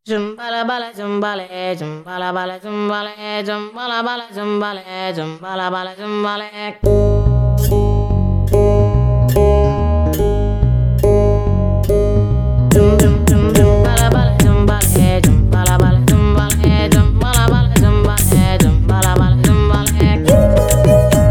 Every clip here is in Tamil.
Jumbala bala jumbale, jumbala bala jumbale, jumbala bala jumbale, jumbala bala jumbale. Jum jum jum jumbala bala jumbale, jumbala bala jumbale, jumbala bala jumbale, jumbala bala jumbale.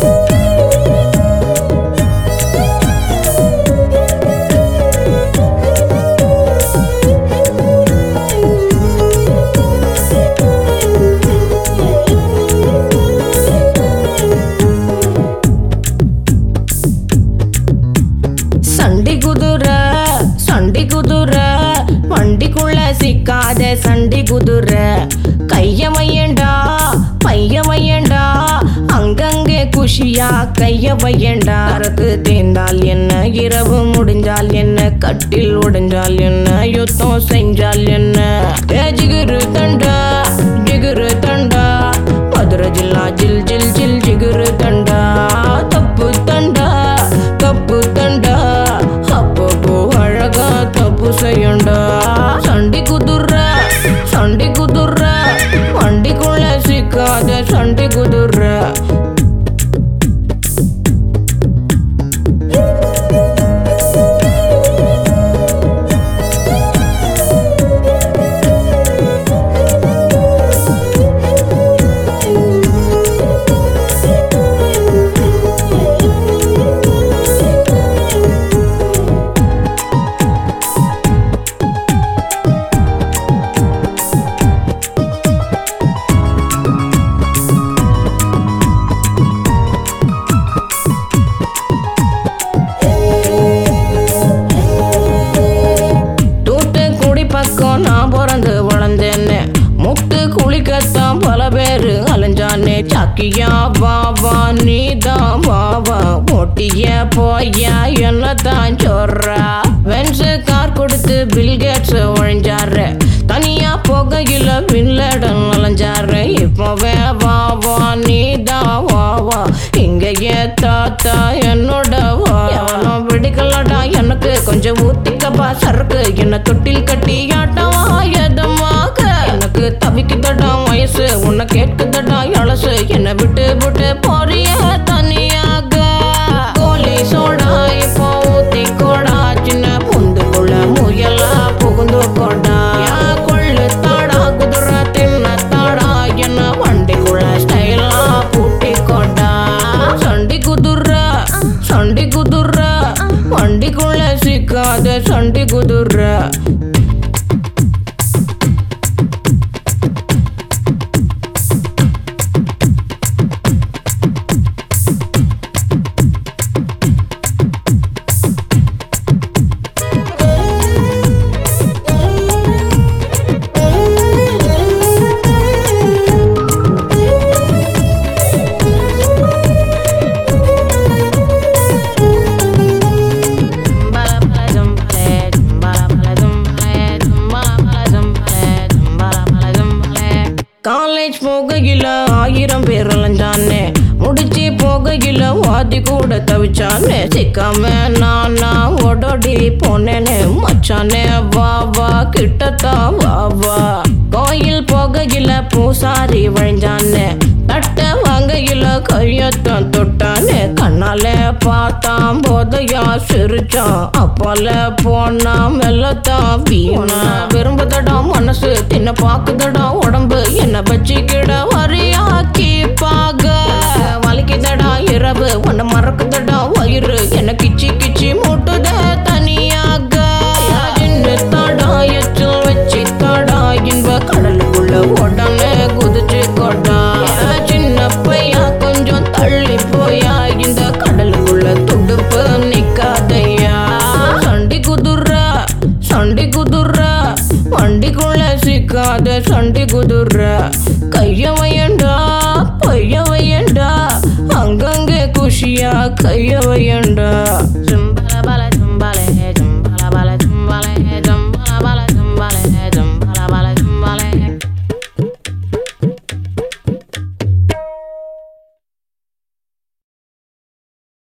சண்டி குதிரை சண்டி குதிரை வண்டிக்குள்ள சிக்காத சண்டி குதிரை கைய வையண்டா பைய வையண்டா அங்கங்கே குஷியா கைய வையண்டா அரக்கு தேர்ந்தால் என்ன இரவு முடிஞ்சால் என்ன கட்டில் உடைஞ்சால் என்ன யுத்தம் செஞ்சால் என்ன ஏ ஜிகுரு தண்டா ஜிகுரு தண்டா மதுரை ஜில்லா ஜில் ஜில் ஜில் ஜிகுரு தண்டா தப்பு தண்டா தப்பு தண்டா அப்பப்போ அழகா தப்பு செய்யண்டா சண்டி குதிர சண்டி குதிர வண்டிக்குள்ள சிக்காத சண்டி குதிர தூத்துக்குடி பக்கம் நான் பிறந்து வளர்ந்தேன்னு முத்து குளிக்கத்தான் பல பேரு அலைஞ்சானே சாக்கியா வா வா நீ தான் வா வா ஒட்டிய போயா என்னதான் சொல்றா வென்ஸ் கார் கொடுத்து பில்கேட்ஸ் ஒழிஞ்சாரு தனியா போகையில வில்லடன் அலைஞ்சாரு இப்பவே வா வா நீ தான் வா வா இங்கேயே தாத்தா என்னோட வா எவனும் பிடிக்கலடா எனக்கு கொஞ்சம் ஊத்திக்கப்பா சரக்கு என்ன தொட்டில் கட்டி ஆட்டவா எதமாக எனக்கு தவிக்குதடா வயசு உன்னை கேட்குதடா அலசு என்னை விட்டு விட்டு போறிய தனியாக கோலி சோடா இப்போ ஊத்தி கோடா சின்ன புந்துக்குள்ள முயலா புகுந்து கோடா என் கொள்ளு தாடா குதிரை தின்ன தாடா என்ன வண்டிக்குள்ள ஸ்டைலா பூட்டி கோடா சண்டி குதிரை சண்டி குதிரை வண்டிக்குள்ள சிக்காத சண்டி குதிரை காலேஜ் போகையில ஆயிரம் பேர் அலைஞ்சானே முடிச்சு போகையில வாதி கூட தவிச்சானே சிக்காம நானா ஓடோடி போனேனே மச்சானே வா வா கிட்டத்தான் வா வா கோயில் போகையில பூசாரி வழிஞ்சானே தட்ட வாங்கையில கையத்தான் தொட்டானே கண்ணால பார்த்தான் போதையா சிரிச்சான் அப்பால போனா மெல்லத்தான் வீணா விரும்புதடா மனசு தின்ன பாக்குதடா உடம்பு என்ன வச்சுக்கிட வரியாக்கி பாக வலிக்குதடா இரவு உன்னை மறக்குதடா வயிறு என்ன கிச்சி கிச்சி மூட்டுத தனியாக சின்ன தாடா எச்சில் வச்சு தாடா இன்ப கடலுக்குள்ள உடனே குதிச்சு கொடா சின்ன பையா கொஞ்சம் தள்ளி போயா இந்த கடலுக்குள்ள துடுப்பு நிக்காதையா சண்டி குதிரை சண்டி குதிரை வண்டிக்குள்ள சிக்காத சண்டி குதிரை கைய வையண்டா பைய வையண்டா அங்கங்கே குஷியா கைய வையண்டா